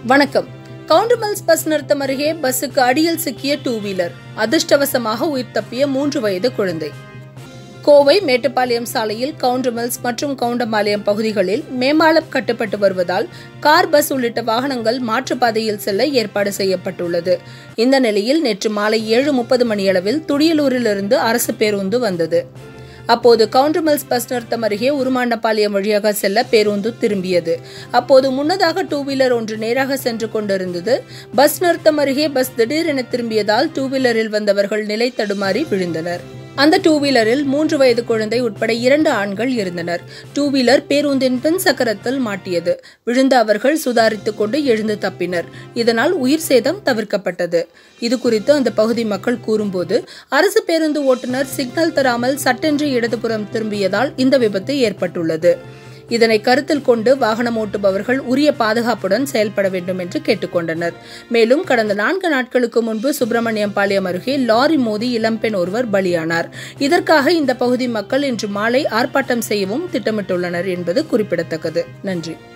வணக்கம் கவுண்டமல்ஸ் பஸ் நிறுத்தம் அருகே பஸ்ஸுக்கு அடியில் சிக்கிய டூ வீலர் அதிர்ஷ்டவசமாக உயிர் தப்பிய மூன்று வயது குழந்தை கோவை மேட்டுப்பாளையம் சாலையில் கவுண்டமல்ஸ் மற்றும் கவுண்டம்பாளையம் பகுதிகளில் மேம்பாலம் கட்டப்பட்டு வருவதால் கார் பஸ் உள்ளிட்ட வாகனங்கள் மாற்றுப்பாதையில் செல்ல ஏற்பாடு செய்யப்பட்டுள்ளது இந்த நிலையில் நேற்று மாலை ஏழு முப்பது மணியளவில் துடியலூரிலிருந்து அரசு பேருந்து வந்தது அப்போது கவுண்டர்மெல்ஸ் பஸ் நிறுத்தம் அருகே உருமாண்டப்பாளையம் வழியாக செல்ல பேருந்து திரும்பியது அப்போது முன்னதாக டூ வீலர் ஒன்று நேராக சென்று கொண்டிருந்தது பஸ் நிறுத்தம் அருகே பஸ் திடீரென திரும்பியதால் டூ வீலரில் வந்தவர்கள் நிலை தடுமாறி விழுந்தனர் அந்த டூ வீலரில் மூன்று வயது குழந்தை உட்பட இரண்டு ஆண்கள் இருந்தனர் டூ வீலர் பேருந்தின் பின் சக்கரத்தில் மாட்டியது விழுந்த அவர்கள் சுதாரித்துக் கொண்டு எழுந்து தப்பினர் இதனால் உயிர் சேதம் தவிர்க்கப்பட்டது இது குறித்து அந்த பகுதி மக்கள் கூறும்போது அரசு பேருந்து ஓட்டுநர் சிக்னல் தராமல் சட்டென்று இடதுபுறம் திரும்பியதால் இந்த விபத்து ஏற்பட்டுள்ளது இதனை கருத்தில் கொண்டு வாகனம் ஓட்டுபவர்கள் உரிய பாதுகாப்புடன் செயல்பட வேண்டும் என்று கேட்டுக்கொண்டனர் மேலும் கடந்த நான்கு நாட்களுக்கு முன்பு சுப்பிரமணியம் பாளையம் அருகே லாரி மோதி இளம்பெண் ஒருவர் பலியானார் இதற்காக இந்த பகுதி மக்கள் இன்று மாலை ஆர்ப்பாட்டம் செய்யவும் திட்டமிட்டுள்ளனர் என்பது குறிப்பிடத்தக்கது நன்றி